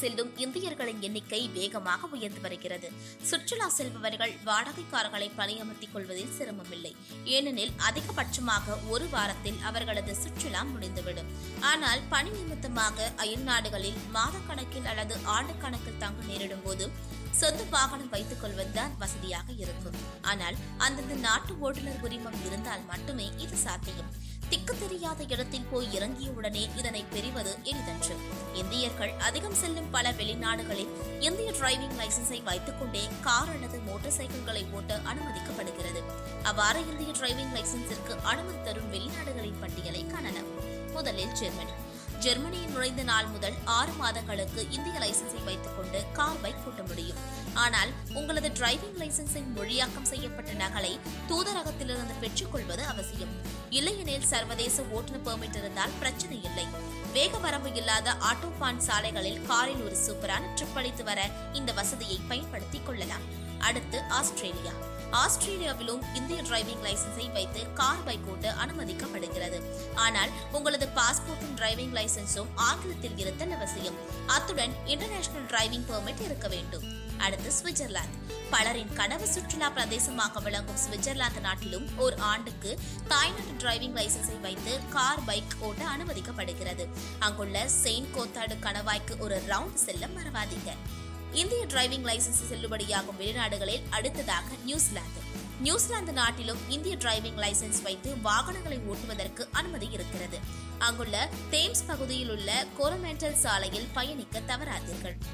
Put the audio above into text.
செல்லும் இந்தியர்களின் எண்ணிக்கை வேகமாக உயர்ந்து வருகிறது சுற்றுலா செல்பவர்கள் வாடகை கார்களை பணியமர்த்திக் கொள்வதில் சிரமமில்லை ஏனெனில் அதிகபட்சமாக ஒரு வாரத்தில் அவர்களது சுற்றுலா முடிந்துவிடும் ஆனால் பணி நிமித்தமாக அயல் நாடுகளில் மாதக்கணக்கில் அல்லது ஆண்டு கணக்கில் தங்க நேரிடும் போது சொந்த வாகனம் வைத்துக் கொள்வதுதான் வசதியாக இருக்கும் ஆனால் அந்தந்த நாட்டு ஓட்டுநர் உரிமம் இருந்தால் மட்டுமே இது சாத்தியம் திக்கு தெரியாத இடத்தில் போய் இறங்கியவுடனே இதனை பெறுவது எளிதன்று இந்தியர்கள் அதிகம் செல்லும் பல வெளிநாடுகளில் இந்திய டிரைவிங் லைசன்ஸை வைத்துக் கொண்டே கார் அல்லது மோட்டார் சைக்கிள்களை ஓட்ட அனுமதிக்கப்படுகிறது அவ்வாறு இந்திய டிரைவிங் லைசன்ஸிற்கு அனுமதி தரும் வெளிநாடுகளின் பட்டியலை காணலாம் முதலில் ஜெர்மனி ஜெர்மனியில் நுழைந்த நாள் முதல் ஆறு மாதங்களுக்கு இந்திய லைசன்ஸை வைத்துக் கொண்டு கார் பைக் ஓட்ட முடியும் ஆனால் உங்களது டிரைவிங் லைசன்ஸின் மொழியாக்கம் செய்யப்பட்ட நகலை தூதரகத்திலிருந்து பெற்றுக்கொள்வது அவசியம் இல்லையெனில் சர்வதேச ஓட்டுநர் பெர்மிட் இருந்தால் பிரச்சனை இல்லை வேக வரம்பு இல்லாத ஆட்டோபான் சாலைகளில் காரில் ஒரு சூப்பரான ட்ரிப் அடித்து வர இந்த வசதியை பயன்படுத்திக் கொள்ளலாம் அடுத்து ஆஸ்திரேலியா ஆஸ்திரேலியாவிலும் இந்திய டிரைவிங் லைசன்ஸை வைத்து கார் பைக் ஓட்ட அனுமதிக்கப்படுகிறது ஆனால் உங்களது பாஸ்போர்ட்டும் டிரைவிங் லைசன்ஸும் ஆங்கிலத்தில் இருத்தல் அவசியம் அத்துடன் இன்டர்நேஷனல் டிரைவிங் பெர்மிட் இருக்க வேண்டும் அடுத்து சுவிட்சர்லாந்து பலரின் கனவு சுற்றுலா பிரதேசமாக விளங்கும் சுவிட்சர்லாந்து நாட்டிலும் ஒரு ஆண்டுக்கு தாய்நாட்டு டிரைவிங் லைசன்ஸை வைத்து கார் பைக் ஓட்ட அனுமதிக்கப்படுகிறது அங்குள்ள செயின்ட் கோத்தாடு கணவாய்க்கு ஒரு ரவுண்ட் செல்ல மறவாதீங்க இந்திய டிரைவிங் லைசன்ஸ் செல்லுபடியாகும் வெளிநாடுகளில் அடுத்ததாக நியூசிலாந்து நியூசிலாந்து நாட்டிலும் இந்திய டிரைவிங் லைசன்ஸ் வைத்து வாகனங்களை ஓட்டுவதற்கு அனுமதி இருக்கிறது அங்குள்ள தேம்ஸ் பகுதியில் உள்ள கோரமெண்டல் சாலையில் பயணிக்க தவறாதீர்கள்